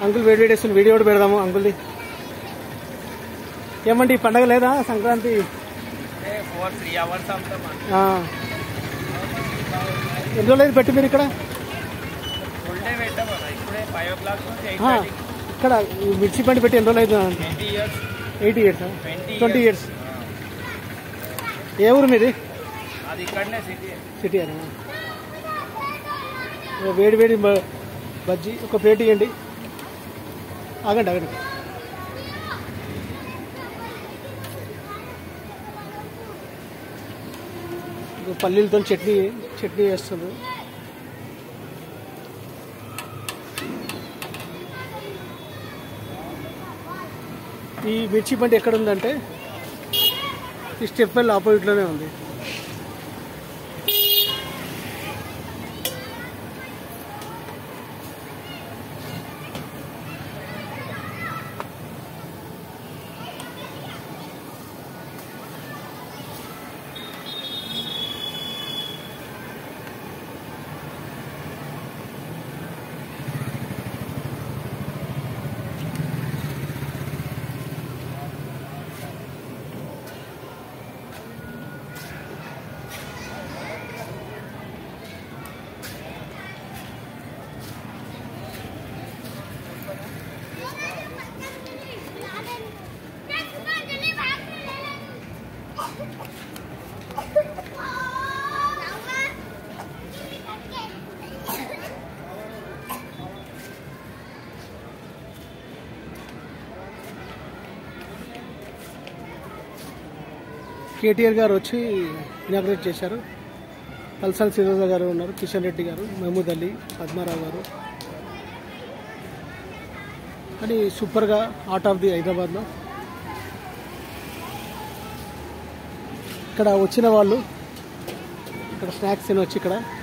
Uncle వేడి వేడి వేస్తుంది వీడియో కూడా పెడదాము అంకుల్ది ఏమండి ఈ పండగ లేదా సంక్రాంతి ఫోర్ త్రీ అవర్స్ అమ్ముతాం ఆ. ఎన్ని రోజులు పెట్టి మీరు ఇక్కడ ఫుల్ డే పెట్టాం అన్న. ఇప్పుడే ఫైవ్ ఓ క్లాక్ నుంచి ఎయిట్ ఆ, ఇక్కడ ఈ మిర్చి పండి పెట్టి ఎన్ని రోజులు అవుతుంది twenty years eighty years twenty twenty years ఏ ఊరు మీది అది ఇక్కడనే సిటీ సిటీ అని వేడి వేడి బ- బజ్జీ ఒక ప్లేట్ ఇవ్వండి ఆగండి ఆగండి ఇగో పల్లీలతో చట్నీ చట్నీ చేస్తారు ఈ మిర్చి పంట ఎక్కడ ఉందంటే ఈ స్టెప్ వెళ్ళి ఆపోజిట్లోనే ఉంది కేటీఆర్ గారు వచ్చి ఇనాగ్రేట్ చేశారు పల్సల్ సిరోజా గారు ఉన్నారు కిషన్ రెడ్డి గారు మహమూద్ అలీ పద్మారావు గారు అని సూపర్గా ఆర్ట్ ఆఫ్ ది హైదరాబాద్లో ఇక్కడ వచ్చిన వాళ్ళు ఇక్కడ స్నాక్స్ తినొచ్చి ఇక్కడ